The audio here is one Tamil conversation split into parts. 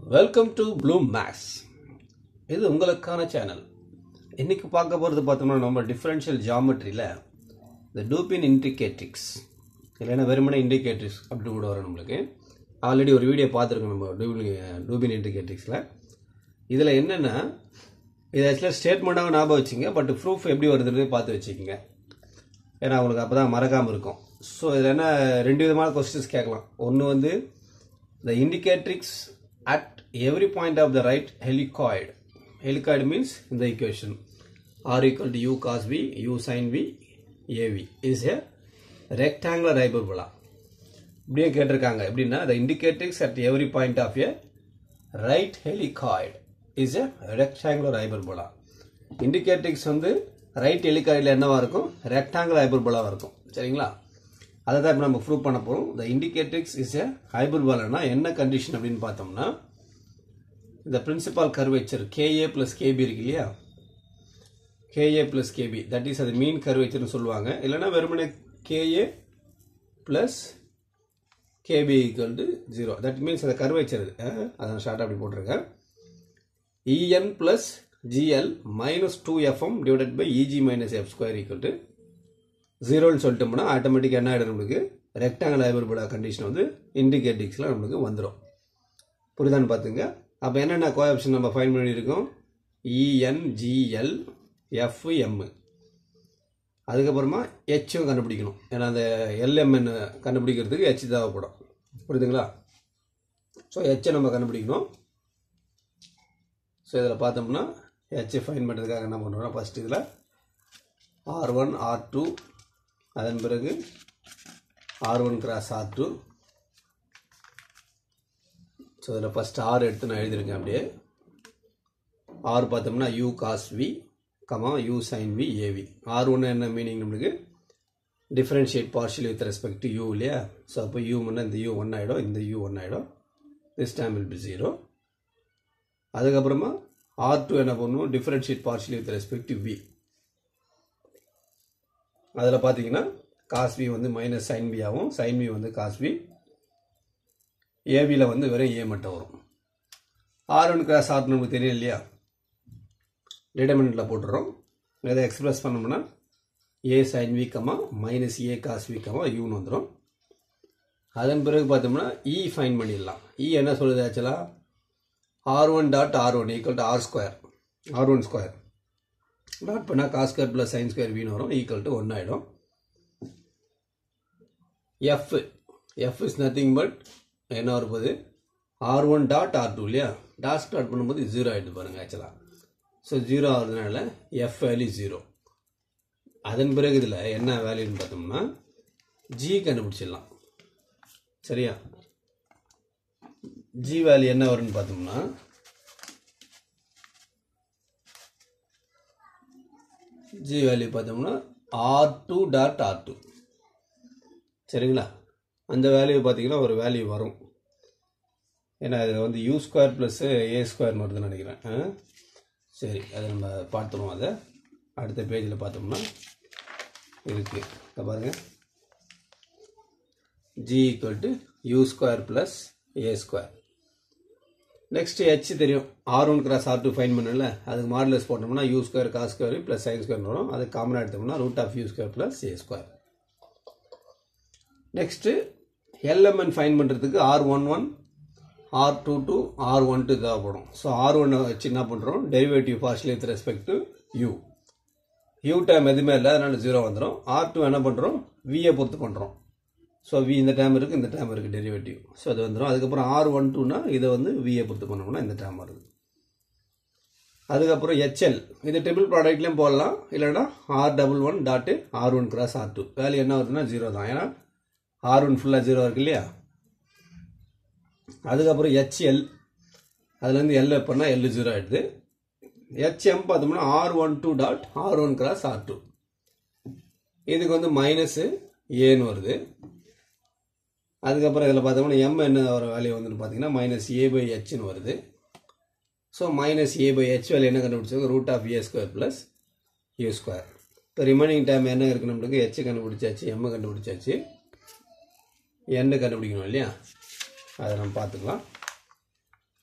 வெல்கம் டு ப்ளூம் மேக்ஸ் இது உங்களுக்கான சேனல் இன்னைக்கு பார்க்க போகிறது பார்த்தோம்னா நம்ம டிஃபரன்ஷியல் ஜாமெட்ரியில் இந்த டூபின் இண்டிகேட்ரிக்ஸ் இல்லைன்னா வெறுமனே இண்டிகேட்ரிக்ஸ் அப்படி கூட வரும் நம்மளுக்கு ஆல்ரெடி ஒரு வீடியோ பார்த்துருக்கோம் நம்ம டூபின் டூபின் இண்டிகேட்ரிக்ஸில் இதில் என்னென்னா இது ஆக்சுவலாக ஸ்டேட்மெண்ட்டாக ஞாபகம் வச்சுங்க பட் ப்ரூஃப் எப்படி வருதுன்னு பார்த்து வச்சுக்கோங்க ஏன்னா அவங்களுக்கு அப்போ தான் மறக்காமல் இருக்கும் ஸோ இதில் என்ன ரெண்டு விதமான கொஸ்டின்ஸ் கேட்கலாம் ஒன்று வந்து the indicatrix at every point of the right helicoid. Helicoid means in the equation r equal to u cos v, u sin v, av is a rectangular hyperbola. இப்படியே கேட்டிருக்காங்க எப்படின்னா the indicatrix at every point of a right helicoid is a rectangular hyperbola. indicatrix வந்து ரைட் ஹெலிகாய்டில் என்னவா இருக்கும் ரெக்டாங்குலர் ஹைபர்போலாவாக இருக்கும் சரிங்களா அதை தான் இப்போ நம்ம ப்ரூவ் பண்ண போகிறோம் த இண்டிகேட்ரிக்ஸ் இஸ் எ ஹைபர்பாலனா என்ன கண்டிஷன் அப்படின்னு பார்த்தோம்னா இந்த principal curvature K A plus K B இருக்கு இல்லையா K A plus K B that is அது மீன் கர்வேச்சர்னு சொல்லுவாங்க இல்லைன்னா வெறுமனே K A plus K B equal to zero that means அந்த கர்வேச்சர் இது அதை நான் ஷார்ட்டாக அப்படி போட்டிருக்கேன் E N plus G L minus two F M divided by E G minus F square equal to ஜீரோன்னு சொல்லிட்டோம்னா ஆட்டோமேட்டிக்காக என்ன ஆகிடும் நம்மளுக்கு ரெக்டாங்கல் ஹைபர்போலா கண்டிஷன் வந்து இண்டிகேட்டிக்ஸில் நம்மளுக்கு வந்துடும் புரியுதான்னு பார்த்துங்க அப்போ என்னென்ன கோஆப்ஷன் நம்ம ஃபைன் பண்ணியிருக்கோம் இஎன்ஜிஎல் எஃப்எம் அதுக்கப்புறமா ஹெச்சும் கண்டுபிடிக்கணும் ஏன்னா அந்த எல்எம்என் கண்டுபிடிக்கிறதுக்கு ஹெச் தேவைப்படும் புரியுதுங்களா ஸோ ஹெச்சை நம்ம கண்டுபிடிக்கணும் ஸோ இதில் பார்த்தோம்னா ஹெச்சை ஃபைன் பண்ணுறதுக்காக என்ன பண்ணுறோம்னா ஃபஸ்ட் இதில் ஆர் ஒன் ஆர் டூ அதன் பிறகு R one cross R two so இதில் ஃபஸ்ட் ஆர் எடுத்து நான் எழுதியிருக்கேன் அப்படியே ஆர் பார்த்தோம்னா U cos we comma U sin V A V R ஒன்று என்ன மீனிங் நம்மளுக்கு differentiate partial with respect to U இல்லையா ஸோ அப்போ யூ முன்னே இந்த யூ ஒன் ஆகிடும் இந்த யூ ஒன் ஆகிடும் this time will be zero அதுக்கப்புறமா ஆர் டூ என்ன பண்ணுவோம் differentiate partial with respect to V அதில் பார்த்தீங்கன்னா காஸ்வி வந்து மைனஸ் சைன் பி ஆகும் சைன் பி வந்து காஸ்வி ஏவியில் வந்து வெறும் ஏ மட்டும் வரும் ஆர் ஒன் கிராஸ் ஆர் நமக்கு தெரியும் இல்லையா டிட்டர்மினண்ட்டில் போட்டுறோம் இதை எக்ஸ்பிரஸ் பண்ணோம்னா a sine v comma minus a cos we comma யூன்னு வந்துடும் அதன் பிறகு பார்த்தோம்னா இ ஃபைன் பண்ணிடலாம் இ என்ன சொல்லுது ஆக்சுவலாக r one dot r one equal to r square r one square dot பண்ணால் cos square plus sine square வின்னு வரும் ஈக்குவல் டு ஒன் ஆகிடும் f f is nothing but என்ன வரும்போது r one dot r two இல்லையா டாட் ஸ்டார்ட் பண்ணும்போது ஜீரோ ஆகிடுது பாருங்கள் ஆக்சுவலாக ஸோ ஜீரோ ஆகுறதுனால எஃப் வேல்யூ ஜீரோ அதன் பிறகு இதில் என்ன வேல்யூன்னு பார்த்தோம்னா ஜி கண்டுபிடிச்சிடலாம் சரியா ஜி வேல்யூ என்ன வரும்னு பார்த்தோம்னா ஜி வேல்யூ பார்த்தோம்னா r two dot r two சரிங்களா அந்த வேல்யூ பார்த்தீங்கன்னா ஒரு வேல்யூ வரும் ஏன்னா இது வந்து யூ ஸ்கொயர் ப்ளஸ் ஏ ஸ்கொயர்னு வருதுன்னு நினைக்கிறேன் ஆ? சரி அதை நம்ம பார்த்துருவோம் அதை அடுத்த பேஜில் பார்த்தோம்னா இருக்குது இதை பாருங்கள் g equal to u square plus a square next h தெரியும் r one cross R two find பண்ணல அதுக்கு மாடலஸ் போட்டோம்னா u square cos square plus sine square வரும் அது காமனாக எடுத்தோம்னா root of u square plus a square next LMN find பண்ணுறதுக்கு r one one r two two r one two தேவைப்படும் ஸோ ஆர் ஒன்னை வச்சு என்ன பண்ணுறோம் derivative partial with respect to u you time எதுவுமே இல்லை அதனால ஜீரோ வந்துடும் ஆர் டூ என்ன பண்ணுறோம் வியை பொறுத்து பண்ணுறோம் ஸோ வி இந்த டைம் இருக்குது இந்த டைம் இருக்குது டெரிவேட்டிவ் ஸோ அது வந்துடும் அதுக்கப்புறம் ஆர் ஒன் டூனா இதை வந்து வியை பொறுத்து பண்ணோம்னா இந்த டைம் வருது அதுக்கப்புறம் ஹெச்எல் இது ட்ரிபிள் ப்ராடக்ட்லேயும் போடலாம் இல்லைன்னா r double one dot r one cross R two value என்ன வருதுன்னா ஜீரோ தான் ஏன்னா ஆர் ஒன் ஃபுல்லாக ஜீரோ இருக்கு இல்லையா அதுக்கப்புறம் ஹெச்எல் அதுலேருந்து எல் பண்ணால் எல் ஜீரோ ஆகிடுது ஹெச்எம் பார்த்தோம்னா r one two dot r one cross R two இதுக்கு வந்து மைனஸு ஏன்னு வருது அதுக்கப்புறம் இதில் பார்த்தோம்னா எம் என்ன ஒரு வேல்யூ வந்துன்னு பார்த்தீங்கன்னா மைனஸ் ஏ பை ஹெச்னு வருது so minus a by h value என்ன கண்டுபிடிச்சாங்க root of a square plus u square இப்போ ரிமைனிங் டைம் என்ன இருக்குது நம்மளுக்கு ஹெச் கண்டுபிடிச்சாச்சு எம் கண்டுபிடிச்சாச்சு எண்ணு கண்டுபிடிக்கணும் இல்லையா அதை நம்ம பார்த்துக்கலாம்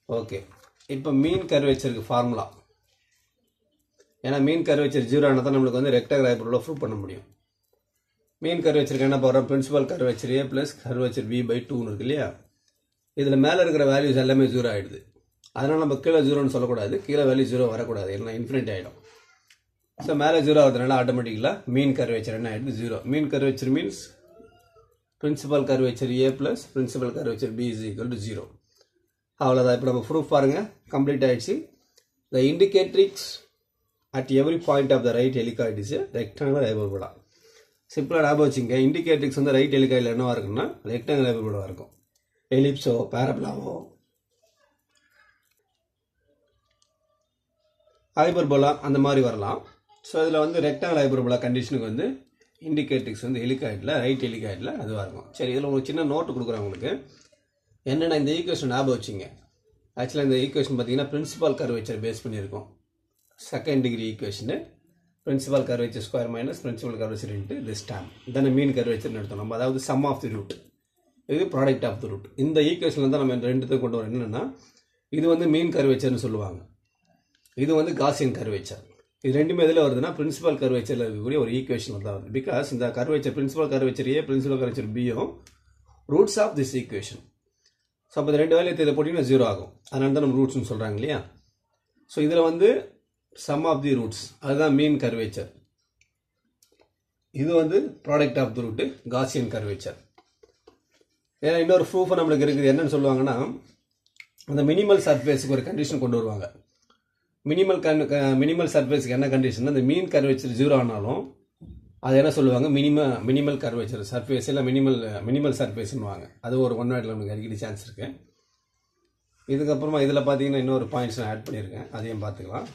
ஓகே இப்போ மீன் கர்வேச்சருக்கு ஃபார்முலா ஏன்னா மீன் கர்வேச்சர் ஜீரோ ஆனால் தான் நம்மளுக்கு வந்து ரெக்டாகல் ஹைப்பர்போலா ப்ரூவ் பண்ண முடியும் மீன் கர்வேச்சருக்கு என்ன போகிறோம் principal curvature a plus curvature b by டூன்னு இருக்கு இல்லையா இதில் மேலே இருக்கிற வேல்யூஸ் எல்லாமே ஜீரோ ஆகிடுது அதனால் நம்ம கீழே ஜீரோன்னு சொல்லக்கூடாது கீழே வேல்யூ ஜீரோ வரக்கூடாது இல்லைனா இன்ஃபினிட் ஆகிடும் ஸோ மேலே ஜீரோ ஆகிறதுனால ஆட்டோமேட்டிக்கலாக மீன் கர்வேச்சர் என்ன ஆகிடுது zero mean curvature means principal curvature a plus principal curvature b is equal to zero அவ்வளோதான் இப்போ நம்ம ப்ரூஃப் பாருங்கள் கம்ப்ளீட் ஆயிடுச்சு the indicatrix at every point of the right helicoid is rectangular hyperbola சிம்பிளாக ஞாபகம் வச்சுங்க இண்டிகேட்ரிக்ஸ் வந்து ரைட் ஹெலிகாய்டில் என்னவா இருக்குன்னா ரெக்டாங்குலர் ஹைபர்போலாவாக இருக்கும் எலிப்ஸோ பேரப்லாவோ ஹைபர்போலா அந்த மாதிரி வரலாம் ஸோ இதில் வந்து ரெக்டாங்கல் ஹைபர்போலா கண்டிஷனுக்கு வந்து இண்டிகேட்ரிக்ஸ் வந்து ஹெலிகாய்டில் ரைட் ஹெலிகாய்டில் அதுவாக இருக்கும் சரி இதில் உங்களுக்கு சின்ன நோட்டு கொடுக்குறேன் உங்களுக்கு என்னென்ன இந்த ஈக்குவேஷன் ஞாபகம் வச்சுங்க ஆக்சுவலாக இந்த ஈக்குவேஷன் பார்த்தீங்கன்னா பிரின்சிபால் கர்வேச்சர் பேஸ் பண்ணியிருக்கோம் second degree equation principal curvature square minus principal curvature into this term தானே மீன் கர்வேச்சர்னு எடுத்தோம் நம்ம அதாவது சம் ஆஃப் தி ரூட் இது ப்ராடக்ட் ஆஃப் தி ரூட் இந்த ஈக்குவேஷனில் தான் நம்ம ரெண்டுத்தையும் கொண்டு வரோம் என்னென்னா இது வந்து மீன் கர்வேச்சர்னு சொல்லுவாங்க இது வந்து காசியன் கர்வேச்சர் இது ரெண்டுமே எதில் வருதுன்னா பிரின்சிபல் கர்வேச்சரில் இருக்கக்கூடிய ஒரு ஈக்குவேஷன் தான் வருது பிகாஸ் இந்த curvature principal curvature a principal curvature பியும் roots of this equation so அப்போ இந்த ரெண்டு வேலையை இதை போட்டிங்கன்னா ஜீரோ ஆகும் அதனால தான் நம்ம ரூட்ஸ்னு சொல்கிறாங்க இல்லையா ஸோ இதில் வந்து சம் ஆஃப் தி ரூட்ஸ் அதுதான் மீன் கர்வேச்சர் இது வந்து product of the root Gaussian curvature ஏன்னா இன்னொரு ப்ரூஃப் நம்மளுக்கு இருக்குது என்னன்னு சொல்லுவாங்கன்னா அந்த மினிமல் சர்ஃபேஸுக்கு ஒரு கண்டிஷன் கொண்டு வருவாங்க மினிமல் கன் மினிமல் சர்ஃபேஸுக்கு என்ன கண்டிஷன் அந்த மீன் கர்வேச்சர் ஜீரோ ஆனாலும் அது என்ன சொல்லுவாங்க மினிம மினிமல் கர்வேச்சர் சர்ஃபேஸ் இல்லை மினிமல் மினிமல் சர்ஃபேஸ்னுவாங்க அது ஒரு ஒன் வேர்டில் நமக்கு அடிக்கடி சான்ஸ் இருக்குது இதுக்கப்புறமா இதில் பார்த்தீங்கன்னா இன்னொரு பாயிண்ட்ஸ் நான் ஆட் பண்ணியிருக்கேன் அதையும் பார்த்துக்கலாம்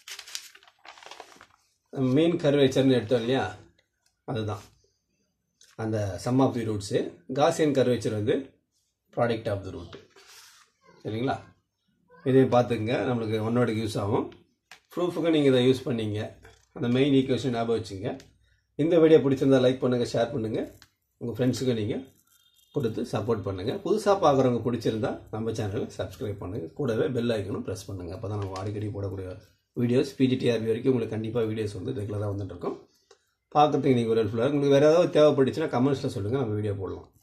மீன் கர்வேச்சர்னு எடுத்தோம் இல்லையா அதுதான் அந்த sum of the roots Gaussian curvature வந்து ப்ராடக்ட் ஆஃப் தி ரூட்டு சரிங்களா இதையும் பார்த்துக்குங்க நம்மளுக்கு ஒன் வேர்டுக்கு யூஸ் ஆகும் ப்ரூஃபுக்கு நீங்கள் இதை யூஸ் பண்ணீங்க அந்த மெயின் ஈக்குவேஷன் ஞாபகம் வச்சுங்க இந்த வீடியோ பிடிச்சிருந்தா லைக் பண்ணுங்கள் ஷேர் பண்ணுங்கள் உங்கள் ஃப்ரெண்ட்ஸுக்கு நீங்கள் கொடுத்து சப்போர்ட் பண்ணுங்கள் புதுசாக பார்க்குறவங்க பிடிச்சிருந்தா நம்ம சேனலை சப்ஸ்கிரைப் பண்ணுங்கள் கூடவே பெல் ஐக்கனும் ப்ரெஸ் பண்ணுங்கள் அப்போ தான் நம்ம அடிக்கடி போடக்கூடிய வீடியோஸ் பிஜிடிஆர்பி வரைக்கும் உங்களுக்கு கண்டிப்பாக வீடியோஸ் வந்து ரெகுலராக வந்துட்டு இருக்கோம் பார்க்குறதுக்கு நீங்கள் ஒரு ஹெல்ப்ஃபுல்லாக உங்களுக்கு வேறு ஏதாவது தேவைப்பட்டுச்சுன்னா கமெண்ட்ஸில் சொல்லுங்கள் நம்ம வீடியோ போடலாம்